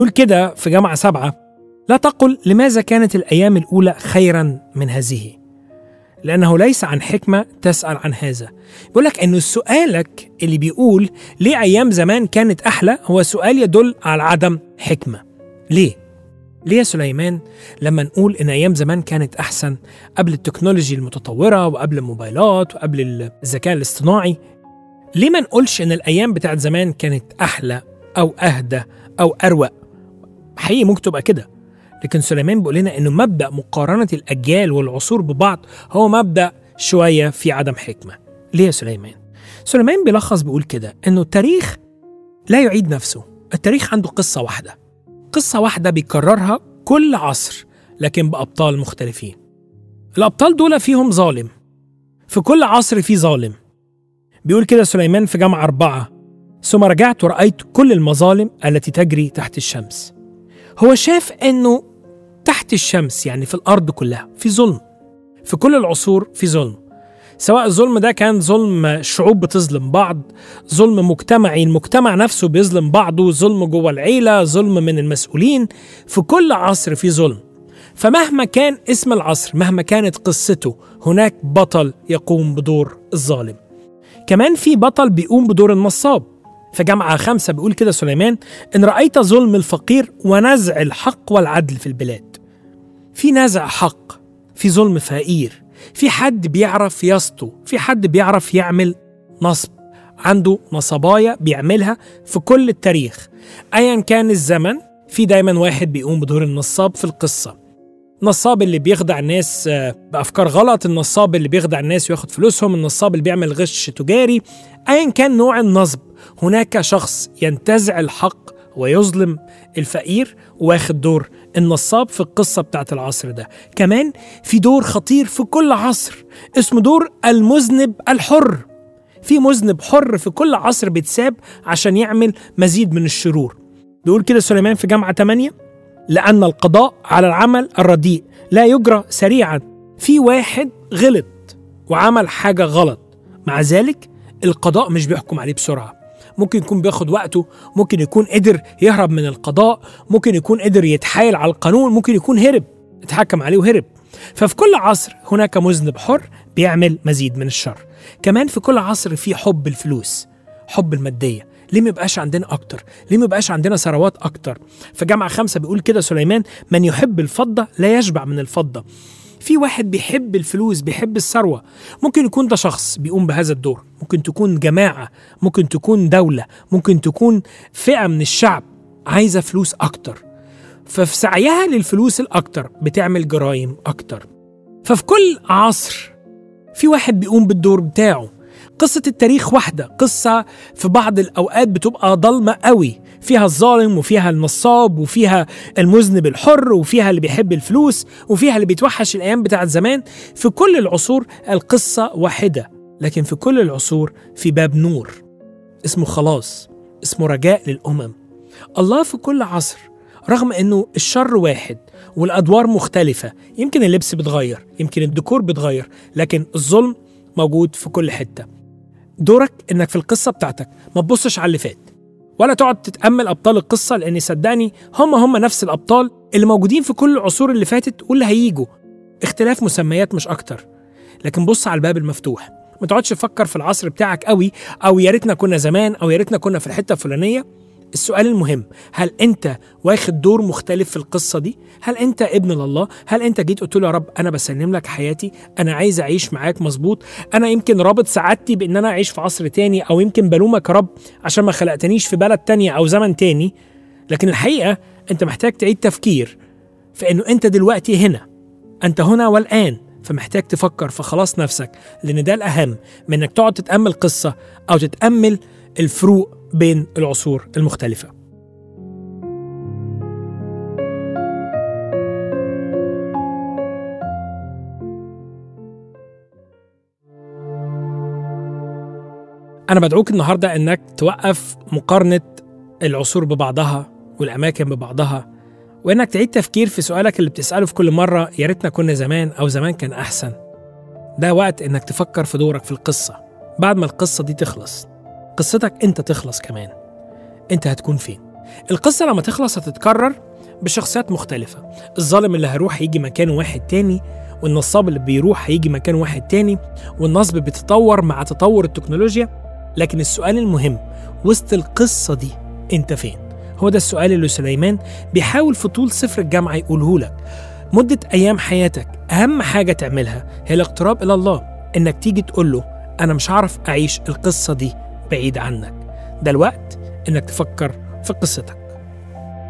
يقول كده في جامعة سبعة لا تقل لماذا كانت الأيام الأولى خيرا من هذه لأنه ليس عن حكمة تسأل عن هذا بيقول لك أنه سؤالك اللي بيقول ليه أيام زمان كانت أحلى هو سؤال يدل على عدم حكمة ليه؟ ليه يا سليمان لما نقول ان ايام زمان كانت احسن قبل التكنولوجي المتطوره وقبل الموبايلات وقبل الذكاء الاصطناعي ليه ما نقولش ان الايام بتاعت زمان كانت احلى او اهدى او اروق حقيقي ممكن تبقى كده لكن سليمان بيقول لنا انه مبدا مقارنه الاجيال والعصور ببعض هو مبدا شويه في عدم حكمه ليه يا سليمان سليمان بيلخص بيقول كده انه التاريخ لا يعيد نفسه التاريخ عنده قصه واحده قصة واحدة بيكررها كل عصر لكن بأبطال مختلفين الأبطال دول فيهم ظالم في كل عصر في ظالم بيقول كده سليمان في جامعة أربعة ثم رجعت ورأيت كل المظالم التي تجري تحت الشمس هو شاف أنه تحت الشمس يعني في الأرض كلها في ظلم في كل العصور في ظلم سواء الظلم ده كان ظلم شعوب بتظلم بعض ظلم مجتمعي المجتمع نفسه بيظلم بعضه ظلم جوه العيلة ظلم من المسؤولين في كل عصر في ظلم فمهما كان اسم العصر مهما كانت قصته هناك بطل يقوم بدور الظالم كمان في بطل بيقوم بدور النصاب في جامعة خمسة بيقول كده سليمان إن رأيت ظلم الفقير ونزع الحق والعدل في البلاد في نزع حق في ظلم فقير في حد بيعرف يسطو في حد بيعرف يعمل نصب عنده نصبايا بيعملها في كل التاريخ ايا كان الزمن في دايما واحد بيقوم بدور النصاب في القصه النصاب اللي بيخدع الناس بافكار غلط النصاب اللي بيخدع الناس وياخد فلوسهم النصاب اللي بيعمل غش تجاري ايا كان نوع النصب هناك شخص ينتزع الحق ويظلم الفقير واخد دور النصاب في القصة بتاعت العصر ده كمان في دور خطير في كل عصر اسمه دور المذنب الحر في مذنب حر في كل عصر بيتساب عشان يعمل مزيد من الشرور بيقول كده سليمان في جامعة 8 لأن القضاء على العمل الرديء لا يجرى سريعا في واحد غلط وعمل حاجة غلط مع ذلك القضاء مش بيحكم عليه بسرعة ممكن يكون بياخد وقته ممكن يكون قدر يهرب من القضاء ممكن يكون قدر يتحايل على القانون ممكن يكون هرب اتحكم عليه وهرب ففي كل عصر هناك مذنب حر بيعمل مزيد من الشر كمان في كل عصر في حب الفلوس حب المادية ليه ما يبقاش عندنا أكتر؟ ليه ما يبقاش عندنا ثروات أكتر؟ في جامعة خمسة بيقول كده سليمان من يحب الفضة لا يشبع من الفضة في واحد بيحب الفلوس بيحب الثروة ممكن يكون ده شخص بيقوم بهذا الدور ممكن تكون جماعة ممكن تكون دولة ممكن تكون فئة من الشعب عايزة فلوس أكتر ففي سعيها للفلوس الأكتر بتعمل جرائم أكتر ففي كل عصر في واحد بيقوم بالدور بتاعه قصة التاريخ واحدة قصة في بعض الأوقات بتبقى ضلمة قوي فيها الظالم وفيها النصاب وفيها المذنب الحر وفيها اللي بيحب الفلوس وفيها اللي بيتوحش الأيام بتاعت زمان في كل العصور القصة واحدة لكن في كل العصور في باب نور اسمه خلاص اسمه رجاء للأمم الله في كل عصر رغم انه الشر واحد والادوار مختلفه يمكن اللبس بيتغير يمكن الديكور بيتغير لكن الظلم موجود في كل حته دورك انك في القصه بتاعتك ما تبصش على اللي فات ولا تقعد تتامل ابطال القصه لان صدقني هم هم نفس الابطال اللي موجودين في كل العصور اللي فاتت واللي هيجوا اختلاف مسميات مش اكتر لكن بص على الباب المفتوح ما تقعدش تفكر في العصر بتاعك قوي او يا ريتنا كنا زمان او يا ريتنا كنا في الحته الفلانيه السؤال المهم هل انت واخد دور مختلف في القصه دي هل انت ابن لله هل انت جيت قلت له يا رب انا بسلم لك حياتي انا عايز اعيش معاك مظبوط انا يمكن رابط سعادتي بان انا اعيش في عصر تاني او يمكن بلومك يا رب عشان ما خلقتنيش في بلد تانية او زمن تاني لكن الحقيقه انت محتاج تعيد تفكير في انه انت دلوقتي هنا انت هنا والان فمحتاج تفكر في خلاص نفسك لان ده الاهم من انك تقعد تتامل قصه او تتامل الفروق بين العصور المختلفه أنا بدعوك النهاردة إنك توقف مقارنة العصور ببعضها والأماكن ببعضها وإنك تعيد تفكير في سؤالك اللي بتسأله في كل مرة يا ريتنا كنا زمان أو زمان كان أحسن. ده وقت إنك تفكر في دورك في القصة بعد ما القصة دي تخلص. قصتك أنت تخلص كمان. أنت هتكون فين؟ القصة لما تخلص هتتكرر بشخصيات مختلفة الظالم اللي هيروح هيجي مكانه واحد تاني والنصاب اللي بيروح هيجي مكانه واحد تاني والنصب بيتطور مع تطور التكنولوجيا لكن السؤال المهم وسط القصة دي انت فين؟ هو ده السؤال اللي سليمان بيحاول في طول سفر الجامعة يقوله لك مدة أيام حياتك أهم حاجة تعملها هي الاقتراب إلى الله إنك تيجي تقول له أنا مش هعرف أعيش القصة دي بعيد عنك ده الوقت إنك تفكر في قصتك